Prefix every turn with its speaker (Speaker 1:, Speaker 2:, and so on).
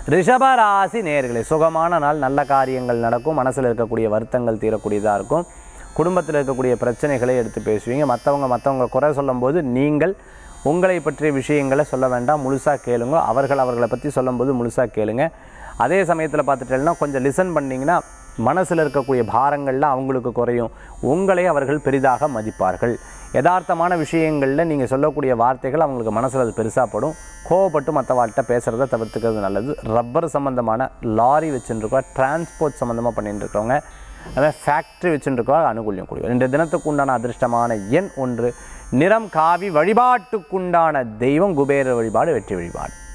Speaker 1: ரிஷபராசி நேர்களே சுகமான நாள் நல்ல காரியங்கள் நடக்கும் மனசில் இருக்கக்கூடிய வருத்தங்கள் தீரக்கூடியதாக இருக்கும் குடும்பத்தில் இருக்கக்கூடிய பிரச்சனைகளை எடுத்து பேசுவீங்க மற்றவங்க மற்றவங்க குறை சொல்லும்போது நீங்கள் உங்களை பற்றிய விஷயங்களை சொல்ல வேண்டாம் முழுசாக கேளுங்க அவர்கள் அவர்களை பற்றி சொல்லும்போது முழுசாக கேளுங்க அதே சமயத்தில் பார்த்துட்டேன்னா கொஞ்சம் லிசன் பண்ணிங்கன்னா மனசில் இருக்கக்கூடிய பாரங்கள்லாம் அவங்களுக்கு குறையும் உங்களை அவர்கள் பெரிதாக மதிப்பார்கள் யதார்த்தமான விஷயங்களில் நீங்கள் சொல்லக்கூடிய வார்த்தைகள் அவங்களுக்கு மனசில் அது பெருசாக படும் கோவப்பட்டு மற்றவாள்கிட்ட பேசுகிறத தவிர்த்துக்கிறது நல்லது ரப்பர் சம்மந்தமான லாரி வச்சுருக்கோம் டிரான்ஸ்போர்ட் சம்மந்தமாக பண்ணிட்டு இருக்கவங்க அதாவது ஃபேக்ட்ரி வச்சுருக்கோம் அனுகூல்யம் கூடிய ரெண்டு தினத்துக்கு உண்டான அதிர்ஷ்டமான எண் ஒன்று நிறம் காவி வழிபாட்டுக்குண்டான தெய்வம் குபேர வழிபாடு வெற்றி வழிபாடு